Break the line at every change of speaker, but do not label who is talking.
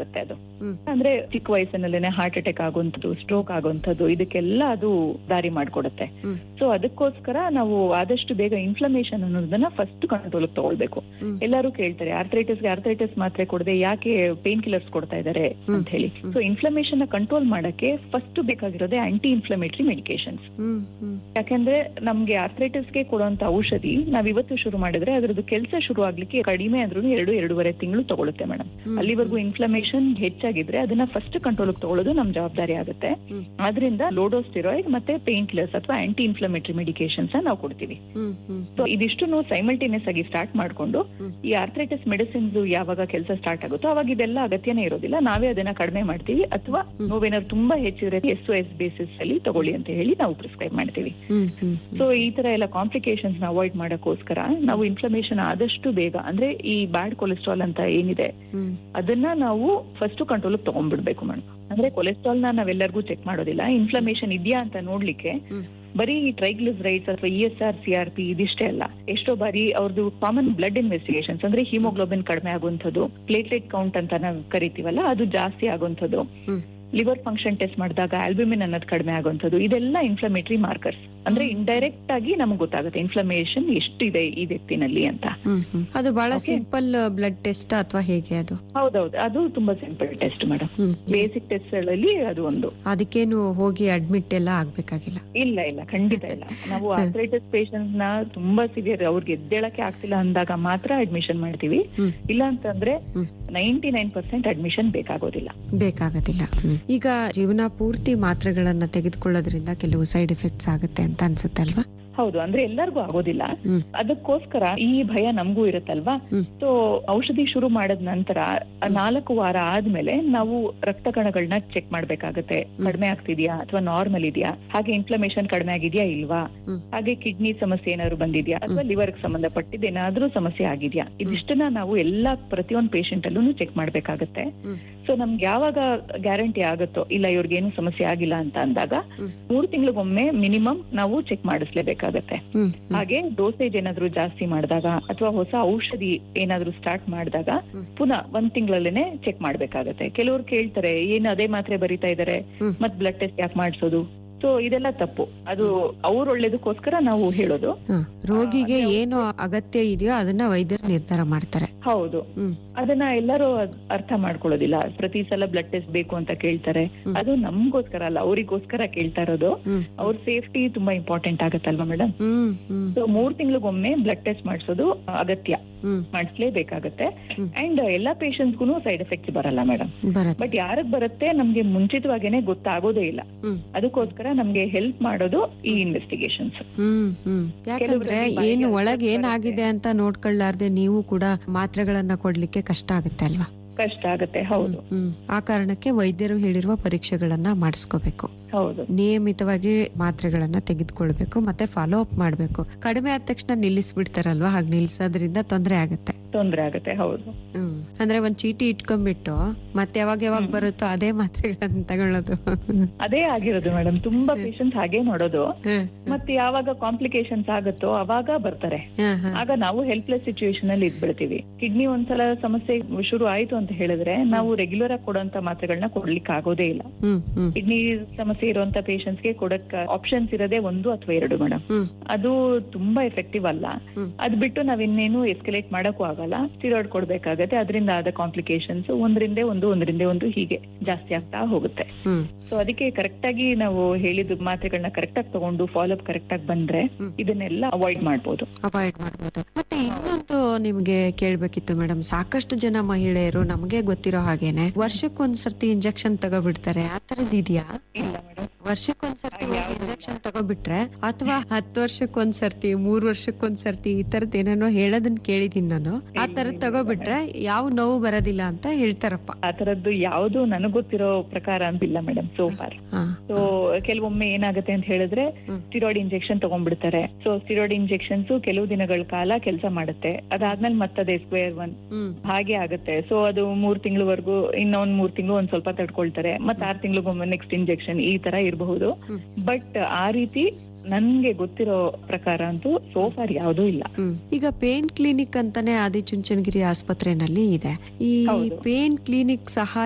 ಮಾಡುತ್ತೆ ಅದು
ಹ್ಮ್.
ಅಂದ್ರೆ ಚಿಕ್ಕ ವಯಸ್ಸಿನಲ್ಲೇನೆ ಹಾರ್ಟ್ ಅಟ್ಯಾಕ್ ಆಗುವಂಥದ್ದು ಸ್ಟ್ರೋಕ್ ಆಗುವಂಥದ್ದು ಇದಕ್ಕೆಲ್ಲ ಅದು ದಾರಿ ಮಾಡ್ಕೊಡುತ್ತೆ
ಹ್ಮ್.
ಸೊ ಅದಕ್ಕೋಸ್ಕರ ನಾವು ಆದಷ್ಟು ಬೇಗ ಇನ್ಫ್ಲಮೇಷನ್ ಅನ್ನೋದನ್ನ ಫಸ್ಟ್ ಕಂಟ್ರೋಲ್ ತಗೊಳ್ಬೇಕು
ಹ್ಮ್.
ಎಲ್ಲರೂ ಕೇಳ್ತಾರೆ ಆರ್ಥರೈಟಿಸ್ಗೆ ಆರ್ಥರೈಟಿಸ್ ಮಾತ್ರೆ ಕೊಡದೆ ಯಾಕೆ ಪೇನ್ ಕಿಲ್ಲರ್ಸ್ ಕೊಡ್ತಾ ಇದ್ದಾರೆ
ಹ್ಮ್.
ಅಂತ ಹೇಳಿ
ಹ್ಮ್.
ಸೊ ಇನ್ಫ್ಲಮೇಷನ್ ಕಂಟ್ರೋಲ್ ಮಾಡಕ್ಕೆ ಫಸ್ಟ್ ಬೇಕಾಗಿರೋದೇ ಆಂಟಿ ಇನ್ಫ್ಲಮೇಟರಿ ಮೆಡಿಕೇಶನ್ಸ್
ಹ್ಮ್ ಹ್ಮ್
ಯಾಕಂದ್ರೆ ನಮ್ಗೆ ಆರ್ಥರೈಟಿಸ್ಗೆ ಕೊಡುವಂತ ಔಷಧಿ ನಾವ್ ಇವತ್ತು ಶುರು ಮಾಡಿದ್ರೆ ಅದ್ರದ್ದು ಕೆಲಸ ಶುರು ಆಗ್ಲಿಕ್ಕೆ ಕಡಿಮೆ ಆದ್ರೂ ಎರಡು ಎರಡೂವರೆ ತಿಂಗಳು ತಗೊಳುತ್ತೆ ಮೇಡಮ್
ಹ್ಮ್.
ಅಲ್ಲಿವರೆಗೂ ಇನ್ಫ್ಲಮೇಷನ್ ಹೆಚ್ಚಾಗಿದ್ರೆ ಅದನ್ನ ಫಸ್ಟ್ ಕಂಟ್ರೋಲ್ ತಗೊಳ್ಳೋದು ನಮ್ ಜವಾಬ್ದಾರಿ ಆಗುತ್ತೆ
ಹ್ಮ್.
ಆದ್ರಿಂದ ಲೋಡೋಸ್ಟಿರಾಯ್ಡ್ ಮತ್ತೆ ಪೇನ್ ಕಿಲ್ಲರ್ಸ್ ಅಥವಾ ಆಂಟಿ ಇನ್ಫ್ಲಮೇಟರಿ ಮೆಡಿಕೇಶನ್ಸ್ ನಾವು ಕೊಡ್ತೀವಿ
ಹ್ಮ್ ಹ್ಮ್
ಸೊ ಇದಿಷ್ಟು ಸೈಮಲ್ಟೇನಿಯಸ್ ಆಗಿ ಸ್ಟಾರ್ಟ್ ಮಾಡ್ಕೊಂಡು
ಹ್ಮ್.
ಈ ಆರ್ಥರೈಟಿಸ್ ಮೆಡಿಸಿನ್ಸ್ ಯಾವಾಗ ಕೆಲಸ ಸ್ಟಾರ್ಟ್ ಆಗುತ್ತೋ ಅವಾಗ ಇದೆಲ್ಲ ಅಗತ್ಯನೇ ಇರೋದಿಲ್ಲ ನಾವೇ ಅದನ್ನ ಕಡಿಮೆ ಮಾಡ್ತೀವಿ ಅಥವಾ
ಹ್ಮ್.
ನೋವೇನಾದ್ರು ತುಂಬಾ ಹೆಚ್ಚಿದ್ರೆ ಎಸ್ ಒ ಎಸ್ ಬೇಸಿಸ್ ಅಲ್ಲಿ ತಗೊಳ್ಳಿ ಅಂತ ಹೇಳಿ ನಾವು ಪ್ರಿಸ್ಕ್ರೈಬ್ ಮಾಡ್ತೀವಿ
ಹ್ಮ್ ಹ್ಮ್
ಸೊ ಈ ತರ ಎಲ್ಲ ಕಾಂಪ್ಲಿಕೇಶನ್ಸ್ ನ ಅವಾಯ್ಡ್ ಮಾಡಕ್ಕೋಸ್ಕರ ನಾವು ಇನ್ಫ್ಲಮೇಷನ್ ಆದಷ್ಟು ಬೇಗ ಅಂದ್ರೆ ಈ ಬ್ಯಾಡ್ ಕೊಲೆಸ್ಟ್ರಾಲ್ ಅಂತ ಏನಿದೆ
ಹ್ಮ್
ಅದನ್ನ ನಾವು ಫಸ್ಟ್ ಕಂಟ್ರೋಲ್ ತಗೊಂಡ್ಬಿಡ್ಬೇಕು ಮೇಡಮ್ ಅಂದ್ರೆ ಕೊಲೆಸ್ಟ್ರಾಲ್ ನ ನಾವೆಲ್ಲರಿಗೂ ಚೆಕ್ ಮಾಡೋದಿಲ್ಲ ಇನ್ಫ್ಲಮೇಷನ್ ಇದೆಯಾ ಅಂತ ನೋಡ್ಲಿಕ್ಕೆ
ಹ್ಮ್.
ಬರೀ ಟ್ರೈಗ್ಲಿಸರೈಡ್ಸ್ ಅಥವಾ E S R C R P ಇದಿಷ್ಟೇ ಅಲ್ಲ ಎಷ್ಟೋ ಬಾರಿ ಅವ್ರದ್ದು ಕಾಮನ್ ಬ್ಲಡ್ ಇನ್ವೆಸ್ಟಿಗೇಷನ್ಸ್ ಅಂದ್ರೆ ಹಿಮೋಗ್ಲೋಬಿನ್ ಕಡಿಮೆ ಆಗುವಂಥದ್ದು ಪ್ಲೇಟ್ಲೆಟ್ ಕೌಂಟ್ ಅಂತ ನಾವು ಕರಿತೀವಲ್ಲ ಅದು ಜಾಸ್ತಿ ಆಗುವಂಥದ್ದು
ಹ್ಮ್.
ಲಿವರ್ ಫಂಕ್ಷನ್ ಟೆಸ್ಟ್ ಮಾಡಿದಾಗ ಆಲ್ಬ್ಯೂಮಿನ್ ಅನ್ನೋದು ಕಡಿಮೆ ಆಗುವಂಥದ್ದು ಇದೆಲ್ಲ ಇನ್ಫ್ಲಮೇಟರಿ ಮಾರ್ಕರ್ಸ್ ಅಂದ್ರೆ
ಹ್ಮ್.
ಇಂಡೈರೆಕ್ಟ್ ಆಗಿ ನಮಗೆ ಗೊತ್ತಾಗುತ್ತೆ ಇನ್ಫ್ಲಮೇಷನ್ ಎಷ್ಟಿದೆ ಈ ವ್ಯಕ್ತಿನಲ್ಲಿ ಅಂತ
ಹ್ಮ್ ಹ್ಮ್ ಅದು ಬಹಳ
Okay.
ಸಿಂಪಲ್ ಬ್ಲಡ್ ಟೆಸ್ಟ್ ಅಥವಾ ಹೇಗೆ ಅದು
ಹೌದೌದು ಅದು ತುಂಬಾ ಸಿಂಪಲ್ ಟೆಸ್ಟ್ ಮೇಡಮ್
ಹ್ಮ್
ಬೇಸಿಕ್ ಟೆಸ್ಟ್ ಗಳಲ್ಲಿ ಅದು ಒಂದು
ಅದಕ್ಕೇನು ಹೋಗಿ ಅಡ್ಮಿಟ್ ಎಲ್ಲ ಆಗ್ಬೇಕಾಗಿಲ್ಲ
ಇಲ್ಲ ಇಲ್ಲ ಖಂಡಿತ ಇಲ್ಲ ನಾವು
ಹ್ಮ್.
ಆರ್ಥರೈಟಿಸ್ ಪೇಷಂಟ್ ನ ತುಂಬಾ ಸಿವಿಯರ್ ಅವ್ರಿಗೆ ಎದ್ದೇಳಕ್ಕೆ ಆಗ್ತಿಲ್ಲ ಅಂದಾಗ ಮಾತ್ರ ಅಡ್ಮಿಷನ್ ಮಾಡ್ತೀವಿ
ಹ್ಮ್.
ಇಲ್ಲ ಅಂತಂದ್ರೆ
ಹ್ಮ್.
ನೈಂಟಿ ನೈನ್ ಪರ್ಸೆಂಟ್ ಅಡ್ಮಿಷನ್ ಬೇಕಾಗೋದಿಲ್ಲ
ಬೇಕಾಗೋದಿಲ್ಲ ಈಗ ಜೀವನ ಪೂರ್ತಿ ಮಾತ್ರೆಗಳನ್ನ ತೆಗೆದುಕೊಳ್ಳೋದ್ರಿಂದ ಕೆಲವು ಸೈಡ್ ಎಫೆಕ್ಟ್ಸ್ ಆಗುತ್ತೆ ಅಂತ ಅನ್ಸುತ್ತೆ ಅಲ್ವಾ
ಹೌದು ಅಂದ್ರೆ ಎಲ್ಲರಿಗೂ ಆಗೋದಿಲ್ಲ
ಹ್ಮ್
ಅದಕ್ಕೋಸ್ಕರ ಈ ಭಯ ನಮಗೂ ಇರುತ್ತಲ್ವಾ
ಹ್ಮ್.
ಸೊ ಔಷಧಿ ಶುರು ಮಾಡಿದ ನಂತರ ಆ ನಾಲ್ಕು ವಾರ ಆದ್ಮೇಲೆ ನಾವು ರಕ್ತ ಕಣಗಳನ್ನ ಚೆಕ್ ಮಾಡ್ಬೇಕಾಗತ್ತೆ ಕಡಿಮೆ ಆಗ್ತಿದ್ಯಾ ಅಥವಾ ನಾರ್ಮಲ್ ಇದೆಯಾ ಹಾಗೆ ಇನ್ಫ್ಲಮೇಷನ್ ಕಡಿಮೆ ಆಗಿದ್ಯಾ ಇಲ್ವಾ
ಹ್ಮ್.
ಹಾಗೆ ಕಿಡ್ನಿ ಸಮಸ್ಯೆ ಏನಾದ್ರು ಬಂದಿದ್ಯಾ ಅಥವಾ ಲಿವರ್ ಸಂಬಂಧಪಟ್ಟಿದ್ದು ಏನಾದ್ರೂ ಸಮಸ್ಯೆ ಆಗಿದ್ಯಾ ಇದಿಷ್ಟನ್ನ ನಾವು ಎಲ್ಲಾ ಪ್ರತಿಯೊಂದು ಪೇಷಂಟ್ ಅಲ್ಲೂ ಚೆಕ್ ಮಾಡ್ಬೇಕಾಗತ್ತೆ
ಹ್ಮ್.
ಸೊ ನಮ್ಗೆ ಯಾವಾಗ ಗ್ಯಾರಂಟಿ ಆಗುತ್ತೋ ಇಲ್ಲ ಇವ್ರಿಗೆ ಏನು ಸಮಸ್ಯೆ ಆಗಿಲ್ಲ ಅಂತ ಅಂದಾಗ
ಹ್ಮ್.
ಮೂರು ತಿಂಗಳಿಗೊಮ್ಮೆ ಮಿನಿಮಮ್ ನಾವು ಚೆಕ್ ಮಾಡಿಸ್ಲೇಬೇಕಾಗತ್ತೆ
ಹ್ಮ್ ಹ್ಮ್
ಹಾಗೆ ಡೋಸೇಜ್ ಏನಾದ್ರು ಜಾಸ್ತಿ ಮಾಡಿದಾಗ ಅಥವಾ ಹೊಸ ಔಷಧಿ ಏನಾದ್ರು ಸ್ಟಾರ್ಟ್ ಮಾಡಿದಾಗ
ಹ್ಮ್.
ಪುನಃ ಒಂದ್ ತಿಂಗಳಲ್ಲೇನೆ ಚೆಕ್ ಮಾಡ್ಬೇಕಾಗತ್ತೆ ಕೆಲವ್ರು ಕೇಳ್ತಾರೆ ಏನು ಅದೇ ಮಾತ್ರೆ ಬರೀತಾ ಇದಾರೆ
ಹ್ಮ್.
ಮತ್ ಬ್ಲಡ್ ಟೆಸ್ಟ್ ಯಾಕೆ ಮಾಡಿಸೋದು ಸೊ ಇದೆಲ್ಲ ತಪ್ಪು ಅದು ಅವ್ರ ಒಳ್ಳೇದಕ್ಕೋಸ್ಕರ ನಾವು ಹೇಳೋದು
ಹ. ರೋಗಿಗೆ
ಅಂದ್ರೆ
ಏನು ಅಗತ್ಯ ಇದೆಯೋ ಅದನ್ನ ವೈದ್ಯರು ನಿರ್ಧಾರ ಮಾಡ್ತಾರೆ
ಹೌದು
ಹ್ಮ್
ಅದನ್ನ ಎಲ್ಲರೂ ಅದ್ ಅರ್ಥ ಮಾಡ್ಕೊಳ್ಳೋದಿಲ್ಲ ಪ್ರತಿ ಸಲ ಬ್ಲಡ್ ಟೆಸ್ಟ್ ಬೇಕು ಅಂತ ಕೇಳ್ತಾರೆ
ಹ್ಮ್.
ಅದು ನಮ್ಗೋಸ್ಕರ ಅಲ್ಲ ಅವರಿಗೋಸ್ಕರ ಕೇಳ್ತಾ ಇರೋದು
ಹ್ಮ್
ಅವ್ರ ಸೇಫ್ಟಿ ತುಂಬಾ ಇಂಪಾರ್ಟೆಂಟ್ ಆಗತ್ತಲ್ವಾ ಮೇಡಮ್
ಹ್ಮ್ ಹ್ಮ್
ಸೊ ಮೂರ್ ತಿಂಗಳಿಗೊಮ್ಮೆ ಬ್ಲಡ್ ಟೆಸ್ಟ್ ಮಾಡಿಸೋದು ಅಗತ್ಯ
ಹ್ಮ್
ಮಾಡಿಸ್ಲೇಬೇಕಾಗತ್ತೆ
ಹ್ಮ್.
ಅಂಡ್ ಎಲ್ಲಾ ಪೇಷಂಟ್ಸ್ಗೂ ಸೈಡ್ ಎಫೆಕ್ಟ್ಸ್ ಬರಲ್ಲ ಮೇಡಮ್
ಬರತ್ತೆ
ಬಟ್ ಯಾರಿಗ್ ಬರುತ್ತೆ ನಮ್ಗೆ ಮುಂಚಿತವಾಗೇನೆ ಗೊತ್ತಾಗೋದೇ ಇಲ್ಲ
ಹ್ಮ್
ಅದಕ್ಕೋಸ್ಕರ ನಮ್ಗೆ ಹೆಲ್ಪ್ ಮಾಡೋದು ಈ ಇನ್ವೆಸ್ಟಿಗೇಷನ್ಸ್
ಹ್ಮ್ ಹ್ಮ್ ಯಾಕಂದ್ರೆ
ಕೆಲವ್ರಲ್ಲಿ ಬಾಯಿಗೆ
ಏನು
ಅರ್ಥ
ಒಳಗೆ
ಬರುತ್ತೆ.
ಏನಾಗಿದೆ ಅಂತ ನೋಡ್ಕೊಳ್ಳಾರ್ದೆ ನೀವು ಕೂಡ ಮಾತ್ರೆಗಳನ್ನ ಕೊಡ್ಲಿಕ್ಕೆ ಕಷ್ಟ ಆಗುತ್ತೆ ಅಲ್ವಾ
ಕಷ್ಟ ಆಗತ್ತೆ ಹೌದು
ಹ್ಮ್ ಆ ಕಾರಣಕ್ಕೆ ವೈದ್ಯರು ಹೇಳಿರುವ ಪರೀಕ್ಷೆಗಳನ್ನ ಮಾಡಿಸ್ಕೋಬೇಕು
ಹೌದು
ನಿಯಮಿತವಾಗಿ ಮಾತ್ರೆಗಳನ್ನ ತೆಗೆದುಕೊಳ್ಬೇಕು ಮತ್ತೆ ಫಾಲೋ ಅಪ್ ಮಾಡ್ಬೇಕು ಕಡಿಮೆ ಆದ ತಕ್ಷಣ ನಿಲ್ಲಿಸ್ಬಿಡ್ತಾರಲ್ವಾ ಹಾಗೆ ನಿಲ್ಸೋದ್ರಿಂದ ತೊಂದರೆ ಆಗುತ್ತೆ
ತೊಂದ್ರೆ ಆಗತ್ತೆ ಹೌದು
ಹ್ಮ್ ಅಂದ್ರೆ ಒಂದ್ ಚೀಟಿ ಇಟ್ಕೊಂಡ್ಬಿಟ್ಟು ಮತ್ತೆ ಯಾವಾಗ ಯಾವಾಗ
ಹ್ಮ್.
ಬರುತ್ತೋ ಅದೇ ಮಾತ್ರೆಗಳನ್ನ ತಗೊಳ್ಳೋದು
ಅದೇ ಆಗಿರೋದು ಮೇಡಮ್ ತುಂಬಾ
ಹ್ಮ್.
ಪೇಷಂಟ್ಸ್ ಹಾಗೆ ಮಾಡೋದು
ಹ್ಮ್,
ಮತ್ತೆ ಯಾವಾಗ ಕಾಂಪ್ಲಿಕೇಶನ್ಸ್ ಆಗುತ್ತೋ ಅವಾಗ ಬರ್ತಾರೆ
ಹ್ಮ್, ಹ್ಮ್.
ಆಗ ನಾವು ಹೆಲ್ಪ್ಲೆಸ್ ಸಿಚುವೇಶನ್ ಅಲ್ಲಿ ಇದ್ಬಿಡ್ತೀವಿ ಕಿಡ್ನಿ ಒಂದ್ಸಲ ಸಮಸ್ಯೆ ಶುರು ಆಯ್ತು ಅಂತ ಹೇಳಿದ್ರೆ ನಾವು ರೆಗ್ಯುಲರ್ ಆಗಿ ಕೊಡುವಂತ ಮಾತ್ರೆಗಳನ್ನ ಕೊಡ್ಲಿಕ್ಕೆ ಆಗೋದೇ ಇಲ್ಲ
ಹ್ಮ್ ಹ್ಮ್
ಕಿಡ್ನಿ ಸಮಸ್ಯೆ ಇರುವಂತ ಪೇಷಂಟ್ಸ್ ಗೆ ಕೊಡಕ್ ಆಪ್ಷನ್ಸ್ ಇರೋದೇ ಒಂದು ಅಥವಾ ಎರಡು ಮೇಡಮ್
ಹ್ಮ್
ಅದು ತುಂಬಾ ಎಫೆಕ್ಟಿವ್ ಅಲ್ಲ
ಹ್ಮ್.
ಅದ್ ಬಿಟ್ಟು ನಾವ್ ಇನ್ನೇನು ಎಸ್ಕಲೇಟ್ ಮಾಡಕ್ಕೂ ಆಗಲ್ಲ ಸ್ಟಿರಾಯ್ಡ್ ಕೊಡ್ಬೇಕಾಗತ್ತೆ ಅದರಿಂದ ಆದ ಕಾಂಪ್ಲಿಕೇಶನ್ಸ್ ಒಂದರಿಂದ ಒಂದು ಒಂದರಿಂದ ಒಂದು ಹೀಗೆ ಜಾಸ್ತಿ ಆಗ್ತಾ ಹೋಗುತ್ತೆ
ಹ್ಮ್
ಸೊ ಅದಕ್ಕೆ ಕರೆಕ್ಟ್ ಆಗಿ ನಾವು ಹೇಳಿದ ಮಾತ್ರೆಗಳನ್ನ ಕರೆಕ್ಟ್ ಆಗಿ ತಗೊಂಡು ಫಾಲೋ ಅಪ್ ಕರೆಕ್ಟ್ ಆಗಿ ಬಂದ್ರೆ
ಹ್ಮ್.
ಇದನ್ನೆಲ್ಲ ಅವಾಯ್ಡ್ ಮಾಡ್ಬೋದು
ಅವಾಯ್ಡ್ ಮಾಡ್ಬೋದು ಮತ್ತೆ ಇನ್ನೊಂದು ನಿಮ್ಗೆ ಕೇಳ್ಬೇಕಿತ್ತು ಮೇಡಮ್ ಸಾಕಷ್ಟು ಜನ ಮಹಿಳೆಯರು ನಮಗೆ ಗೊತ್ತಿರೋ ಹಾಗೇನೆ ವರ್ಷಕ್ಕೊಂದ್ಸರ್ತಿ ಇಂಜೆಕ್ಷನ್ ತಗೋಬಿಡ್ತಾರೆ ಆ ತರದ್ ಇದೆಯಾ
ಇಲ್ಲ ಮೇಡಮ್
ವರ್ಷಕ್ಕೊಂದ್ಸರ್ತಿ
ಆ, ಯಾವ್ದು
ಇಂಜೆಕ್ಷನ್ ತಗೋಬಿಟ್ರೆ ಅಥವಾ ಹತ್ತು ವರ್ಷಕ್ಕೊಂದ್ಸರ್ತಿ ಮೂರ್ ವರ್ಷಕ್ಕೊಂದ್ಸರ್ತಿ ಈ ತರದ್ ಏನೇನೋ ಹೇಳೋದನ್ನ ಕೇಳಿದೀನಿ ನಾನು ಆ
ಇಲ್ಲ,
ತರದ್
ಇಲ್ಲ,
ತಗೋಬಿಟ್ರೆ ಯಾವ ನೋವು ಬರೋದಿಲ್ಲ ಅಂತ ಹೇಳ್ತಾರಪ್ಪ
ಆ ತರದ್ದು ಯಾವ್ದು ನನಗ್ ಗೊತ್ತಿರೋ ಪ್ರಕಾರ ಅಂತಿಲ್ಲ ಮೇಡಮ್ ಸೋ ಫಾರ್
ಹಾ,
ಸೊ ಕೆಲವೊಮ್ಮೆ ಏನಾಗುತ್ತೆ ಅಂತ ಹೇಳಿದ್ರೆ
ಹ್ಮ್.
ಸ್ಟಿರಾಯ್ಡ್ ಇಂಜೆಕ್ಷನ್ ತಗೊಂಡ್ಬಿಡ್ತಾರೆ ಸೊ ಸ್ಟಿರಾಯ್ಡ್ ಇಂಜೆಕ್ಷನ್ಸ್ ಕೆಲವು ದಿನಗಳ ಕಾಲ ಕೆಲಸ ಮಾಡುತ್ತೆ ಅದಾದ್ಮೇಲೆ ಮತ್ತದೇ ಸ್ಕ್ವೇರ್ ಒನ್
ಹ್ಮ್
ಹಾಗೆ ಆಗುತ್ತೆ ಸೊ ಅದು ಮೂರ್ ತಿಂಗಳವರೆಗೂ ಇನ್ನೊಂದ್ ಮೂರ್ ತಿಂಗಳು ಒಂದ್ ಸ್ವಲ್ಪ ತಡ್ಕೊಳ್ತಾರೆ ಮತ್ತೆ ಆರ್ ತಿಂಗಳಿಗೊಮ್ಮೆ ನೆಕ್ಸ್ಟ್ ಇಂಜೆಕ್ಷನ್ ಈ ತರ ಇರಬಹುದು
ಹ್ಮ್.
ಬಟ್ ಆ ರೀತಿ ನನ್ಗೆ ಗೊತ್ತಿರೋ ಪ್ರಕಾರ ಅಂತೂ ಸೋಫಾರ್ ಯಾವ್ದೂ ಇಲ್ಲ
ಹ್ಮ್. ಈಗ ಪೇನ್ ಕ್ಲಿನಿಕ್ ಅಂತಾನೆ ಆದಿಚುಂಚನಗಿರಿ ಆಸ್ಪತ್ರೆನಲ್ಲಿ ಇದೆ ಈ
ಹೌದು.
ಪೇನ್ ಕ್ಲಿನಿಕ್ ಸಹ